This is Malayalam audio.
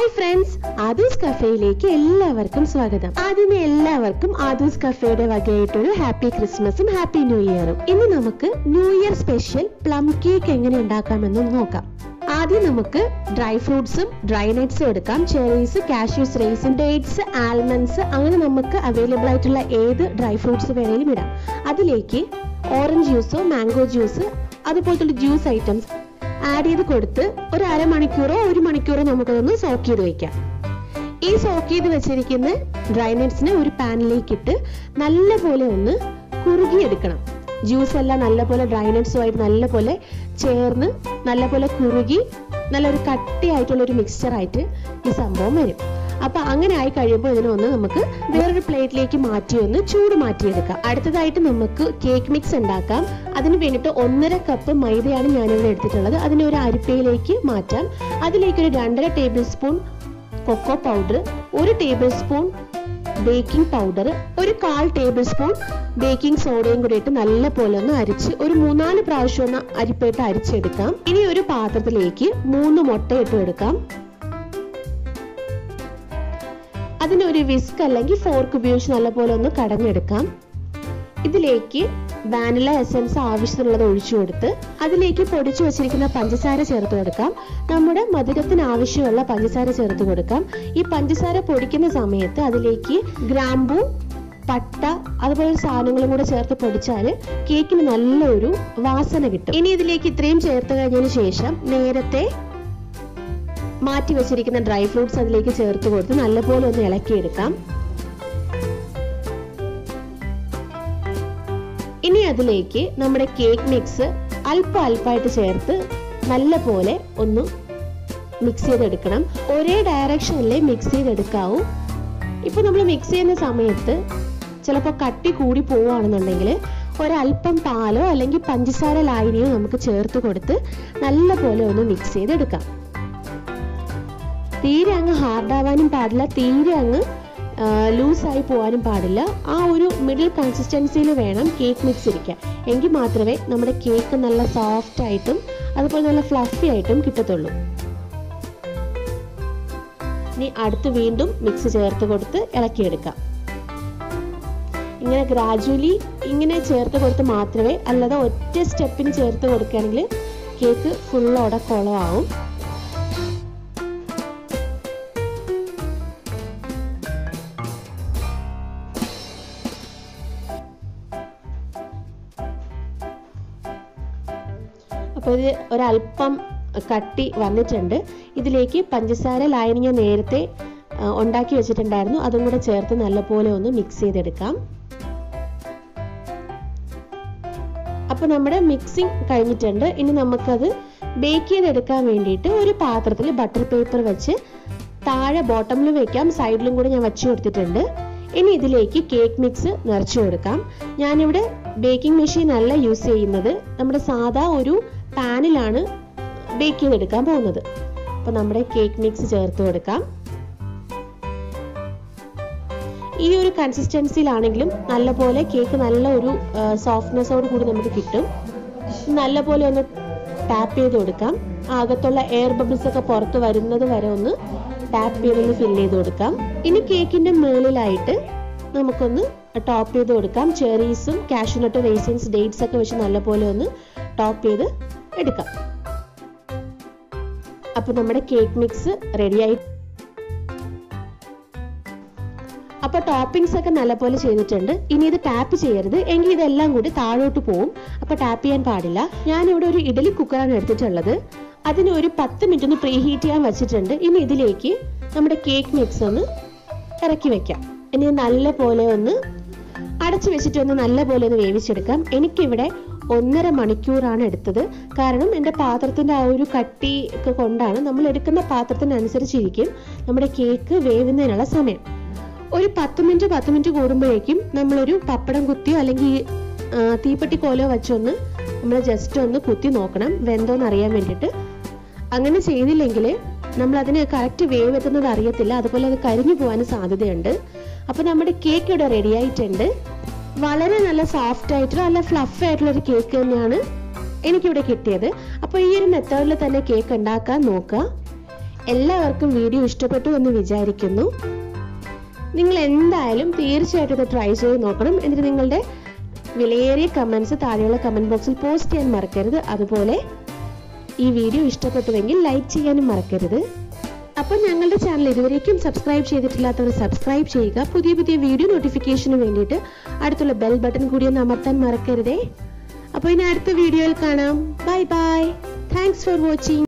ഹായ് ഫ്രണ്ട്സ് ആദൂസ് കഫേയിലേക്ക് എല്ലാവർക്കും സ്വാഗതം ആദ്യമേ എല്ലാവർക്കും ആദൂസ് കഫേയുടെ വകയായിട്ടൊരു ഹാപ്പി ക്രിസ്മസും ഹാപ്പി ന്യൂ ഇയറും ഇന്ന് നമുക്ക് new year special plum cake എങ്ങനെ ഉണ്ടാക്കാമെന്ന് നോക്കാം ആദ്യം നമുക്ക് ഡ്രൈ ഫ്രൂട്ട്സും ഡ്രൈ നട്ട്സും എടുക്കാം ചെറീസ് കാഷ്യൂസ് റേസും ഡേറ്റ്സ് ആൽമണ്ട്സ് അങ്ങനെ നമുക്ക് അവൈലബിൾ ആയിട്ടുള്ള ഏത് ഡ്രൈ ഫ്രൂട്ട്സ് വേണേലും ഇടാം അതിലേക്ക് ഓറഞ്ച് ജ്യൂസോ മാംഗോ ജ്യൂസ് അതുപോലത്തെ ജ്യൂസ് ഐറ്റംസ് ആഡ് ചെയ്ത് കൊടുത്ത് ഒരു അരമണിക്കൂറോ ഒരു മണിക്കൂറോ നമുക്കതൊന്ന് സോക്ക് ചെയ്ത് വെക്കാം ഈ സോക്ക് ചെയ്ത് വെച്ചിരിക്കുന്ന ഡ്രൈ നട്ട്സിനെ ഒരു പാനിലേക്ക് ഇട്ട് നല്ലപോലെ ഒന്ന് കുറുകിയെടുക്കണം ജ്യൂസ് എല്ലാം നല്ലപോലെ ഡ്രൈ നട്ട്സുമായിട്ട് നല്ലപോലെ ചേർന്ന് നല്ലപോലെ കുറുകി നല്ലൊരു കട്ടിയായിട്ടുള്ള ഒരു മിക്സ്ചർ ആയിട്ട് ഈ സംഭവം വരും അപ്പൊ അങ്ങനെ ആയി കഴിയുമ്പോൾ ഇതിനെ ഒന്ന് നമുക്ക് വേറൊരു പ്ലേറ്റിലേക്ക് മാറ്റി ഒന്ന് ചൂട് മാറ്റിയെടുക്കാം അടുത്തതായിട്ട് നമുക്ക് കേക്ക് മിക്സ് ഉണ്ടാക്കാം അതിന് വേണ്ടിയിട്ട് ഒന്നര കപ്പ് മൈദയാണ് ഞാനിവിടെ എടുത്തിട്ടുള്ളത് അതിനെ ഒരു അരിപ്പയിലേക്ക് മാറ്റാം അതിലേക്ക് ഒരു രണ്ടര ടേബിൾ സ്പൂൺ കൊക്കോ പൗഡർ ഒരു ടേബിൾ സ്പൂൺ ബേക്കിംഗ് പൗഡർ ഒരു കാൽ ടേബിൾ സ്പൂൺ ബേക്കിംഗ് സോഡയും കൂടി ഇട്ട് നല്ല പോലെ ഒന്ന് അരിച്ച് ഒരു മൂന്നാല് പ്രാവശ്യം ഒന്ന് അരിപ്പയിട്ട് അരിച്ചെടുക്കാം ഇനി ഒരു പാത്രത്തിലേക്ക് മൂന്ന് മുട്ട ഇട്ട് എടുക്കാം അതിന് ഒരു വിസ്ക് അല്ലെങ്കിൽ ഫോർക്ക് ഉപയോഗിച്ച് നല്ലപോലെ ഒന്ന് കടഞ്ഞെടുക്കാം ഇതിലേക്ക് വാനില എസൻസ് ആവശ്യത്തിനുള്ളത് ഒഴിച്ചു കൊടുത്ത് അതിലേക്ക് പൊടിച്ചു വെച്ചിരിക്കുന്ന പഞ്ചസാര ചേർത്ത് കൊടുക്കാം നമ്മുടെ മധുരത്തിന് ആവശ്യമുള്ള പഞ്ചസാര ചേർത്ത് കൊടുക്കാം ഈ പഞ്ചസാര പൊടിക്കുന്ന സമയത്ത് അതിലേക്ക് ഗ്രാമ്പു പട്ട അതുപോലെ സാധനങ്ങളും കൂടെ ചേർത്ത് പൊടിച്ചാൽ കേക്കിന് നല്ലൊരു വാസന കിട്ടും ഇനി ഇതിലേക്ക് ഇത്രയും ചേർത്ത് കഴിഞ്ഞതിന് ശേഷം നേരത്തെ മാറ്റി വെച്ചിരിക്കുന്ന ഡ്രൈ ഫ്രൂട്ട്സ് അതിലേക്ക് ചേർത്ത് കൊടുത്ത് നല്ലപോലെ ഒന്ന് ഇളക്കിയെടുക്കാം ഇനി അതിലേക്ക് നമ്മുടെ കേക്ക് മിക്സ് അല്പം അല്പമായിട്ട് ചേർത്ത് നല്ലപോലെ ഒന്ന് മിക്സ് ചെയ്തെടുക്കണം ഒരേ ഡയറക്ഷനിൽ മിക്സ് ചെയ്തെടുക്കാവൂ ഇപ്പൊ നമ്മൾ മിക്സ് ചെയ്യുന്ന സമയത്ത് ചിലപ്പോൾ കട്ടി കൂടി പോവുകയാണെന്നുണ്ടെങ്കിൽ ഒരല്പം പാലോ അല്ലെങ്കിൽ പഞ്ചസാര ലായനിയോ നമുക്ക് ചേർത്ത് കൊടുത്ത് നല്ലപോലെ ഒന്ന് മിക്സ് ചെയ്തെടുക്കാം തീരെ അങ്ങ് ഹാർഡാവാനും പാടില്ല തീരെ അങ്ങ് ലൂസായി പോകാനും പാടില്ല ആ ഒരു മിഡിൽ കൺസിസ്റ്റൻസിയിൽ വേണം കേക്ക് മിക്സ് ഇരിക്കാൻ എങ്കിൽ മാത്രമേ നമ്മുടെ കേക്ക് നല്ല സോഫ്റ്റ് ആയിട്ടും അതുപോലെ നല്ല ഫ്ലഫി ആയിട്ടും കിട്ടത്തുള്ളൂ ഇനി അടുത്ത് വീണ്ടും മിക്സ് ചേർത്ത് കൊടുത്ത് ഇളക്കിയെടുക്കാം ഇങ്ങനെ ഗ്രാജുവലി ഇങ്ങനെ ചേർത്ത് കൊടുത്ത് മാത്രമേ അല്ലാതെ ഒറ്റ സ്റ്റെപ്പിന് ചേർത്ത് കൊടുക്കുകയാണെങ്കിൽ കേക്ക് ഫുള്ളോടെ കുളമാവും അപ്പോൾ ഇത് ഒരല്പം കട്ടി വന്നിട്ടുണ്ട് ഇതിലേക്ക് പഞ്ചസാര ലായനി ഞാൻ നേരത്തെ ഉണ്ടാക്കി വെച്ചിട്ടുണ്ടായിരുന്നു അതും കൂടെ ചേർത്ത് നല്ലപോലെ ഒന്ന് മിക്സ് ചെയ്തെടുക്കാം അപ്പോൾ നമ്മുടെ മിക്സിംഗ് കഴിഞ്ഞിട്ടുണ്ട് ഇനി നമുക്കത് ബേക്ക് ചെയ്തെടുക്കാൻ വേണ്ടിയിട്ട് ഒരു പാത്രത്തിൽ ബട്ടർ പേപ്പർ വെച്ച് താഴെ ബോട്ടമിൽ വെക്കാം സൈഡിലും കൂടെ ഞാൻ വെച്ച് കൊടുത്തിട്ടുണ്ട് ഇനി ഇതിലേക്ക് കേക്ക് മിക്സ് നിറച്ചു കൊടുക്കാം ഞാനിവിടെ ബേക്കിംഗ് മെഷീൻ അല്ല യൂസ് ചെയ്യുന്നത് നമ്മുടെ സാധാ ഒരു പാനിലാണ് ബേക്ക് ചെയ്തെടുക്കാൻ പോകുന്നത് അപ്പോൾ നമ്മുടെ കേക്ക് മിക്സ് ചേർത്ത് കൊടുക്കാം ഈ ഒരു കൺസിസ്റ്റൻസിയിലാണെങ്കിലും നല്ലപോലെ കേക്ക് നല്ല ഒരു സോഫ്റ്റ്നെസ്സോട് കൂടി നമുക്ക് കിട്ടും നല്ലപോലെ ഒന്ന് ടാപ്പ് ചെയ്ത് കൊടുക്കാം അകത്തുള്ള എയർ ബബിൾസ് ഒക്കെ പുറത്ത് വരുന്നത് വരെ ഒന്ന് ടാപ്പ് ചെയ്തൊന്ന് ഫില്ല് ചെയ്ത് കൊടുക്കാം ഇനി കേക്കിന്റെ മുകളിലായിട്ട് നമുക്കൊന്ന് ടോപ്പ് ചെയ്ത് കൊടുക്കാം ചെറീസും കാഷ്യൂനട്ട് റേസിൻസ് ഡേറ്റ്സ് ഒക്കെ വെച്ച് നല്ലപോലെ ഒന്ന് ടോപ്പ് ചെയ്ത് എടുക്കാം അപ്പൊ നമ്മുടെ കേക്ക് മിക്സ് റെഡിയായി അപ്പൊ ടോപ്പിംഗ്സ് ഒക്കെ നല്ലപോലെ ചെയ്തിട്ടുണ്ട് ഇനി ഇത് ടാപ്പ് ചെയ്യരുത് എങ്കിൽ ഇതെല്ലാം കൂടി താഴോട്ട് പോവും അപ്പൊ ടാപ്പ് ചെയ്യാൻ പാടില്ല ഞാൻ ഇവിടെ ഒരു ഇഡലി കുക്കറാണ് എടുത്തിട്ടുള്ളത് അതിന് ഒരു പത്ത് മിനിറ്റ് ഒന്ന് പ്രീ ഹീറ്റ് ചെയ്യാൻ വെച്ചിട്ടുണ്ട് ഇനി ഇതിലേക്ക് നമ്മുടെ കേക്ക് മിക്സ് ഒന്ന് ഇറക്കി വെക്കാം ഇനി നല്ല പോലെ ഒന്ന് അടച്ചു വെച്ചിട്ട് ഒന്ന് നല്ല പോലെ ഒന്ന് വേവിച്ചെടുക്കാം എനിക്കിവിടെ ഒന്നര മണിക്കൂറാണ് എടുത്തത് കാരണം എൻ്റെ പാത്രത്തിൻ്റെ ആ ഒരു കട്ടി ഒക്കെ കൊണ്ടാണ് നമ്മൾ എടുക്കുന്ന പാത്രത്തിനനുസരിച്ചിരിക്കും നമ്മുടെ കേക്ക് വേവുന്നതിനുള്ള സമയം ഒരു പത്ത് മിനിറ്റ് പത്ത് മിനിറ്റ് കൂടുമ്പോഴേക്കും നമ്മളൊരു പപ്പടം കുത്തിയോ അല്ലെങ്കിൽ തീപ്പെട്ടി കോലോ വെച്ചൊന്ന് നമ്മൾ ജസ്റ്റ് ഒന്ന് കുത്തി നോക്കണം വെന്തോന്ന് അറിയാൻ വേണ്ടിയിട്ട് അങ്ങനെ ചെയ്തില്ലെങ്കിൽ നമ്മൾ അതിന് കറക്റ്റ് വേവ് എത്തുന്നത് അറിയത്തില്ല അതുപോലെ അത് കരിഞ്ഞു പോകാനും സാധ്യതയുണ്ട് അപ്പോൾ നമ്മുടെ കേക്ക് ഇവിടെ റെഡി ആയിട്ടുണ്ട് വളരെ നല്ല സോഫ്റ്റ് ആയിട്ടുള്ള നല്ല ഫ്ലഫ് ആയിട്ടുള്ള ഒരു കേക്ക് തന്നെയാണ് എനിക്കിവിടെ കിട്ടിയത് അപ്പോൾ ഈ ഒരു മെത്തേഡിൽ തന്നെ കേക്ക് ഉണ്ടാക്കാൻ നോക്കുക എല്ലാവർക്കും വീഡിയോ ഇഷ്ടപ്പെട്ടു എന്ന് വിചാരിക്കുന്നു നിങ്ങൾ എന്തായാലും തീർച്ചയായിട്ടും ഇത് ട്രൈ ചെയ്ത് നോക്കണം എന്നിട്ട് നിങ്ങളുടെ വിലയേറിയ കമൻസ് താഴെയുള്ള കമൻറ്റ് ബോക്സിൽ പോസ്റ്റ് ചെയ്യാൻ മറക്കരുത് അതുപോലെ ഈ വീഡിയോ ഇഷ്ടപ്പെട്ടുവെങ്കിൽ ലൈക്ക് ചെയ്യാനും മറക്കരുത് അപ്പോൾ ഞങ്ങളുടെ ചാനൽ ഇതുവരേക്കും സബ്സ്ക്രൈബ് ചെയ്തിട്ടില്ലാത്തവർ സബ്സ്ക്രൈബ് ചെയ്യുക പുതിയ പുതിയ വീഡിയോ നോട്ടിഫിക്കേഷന് വേണ്ടിയിട്ട് അടുത്തുള്ള ബെൽ ബട്ടൺ കൂടി ഒന്ന് അമർത്താൻ മറക്കരുതേ അപ്പോൾ ഇനി അടുത്ത വീഡിയോയിൽ കാണാം bye bye thanks for watching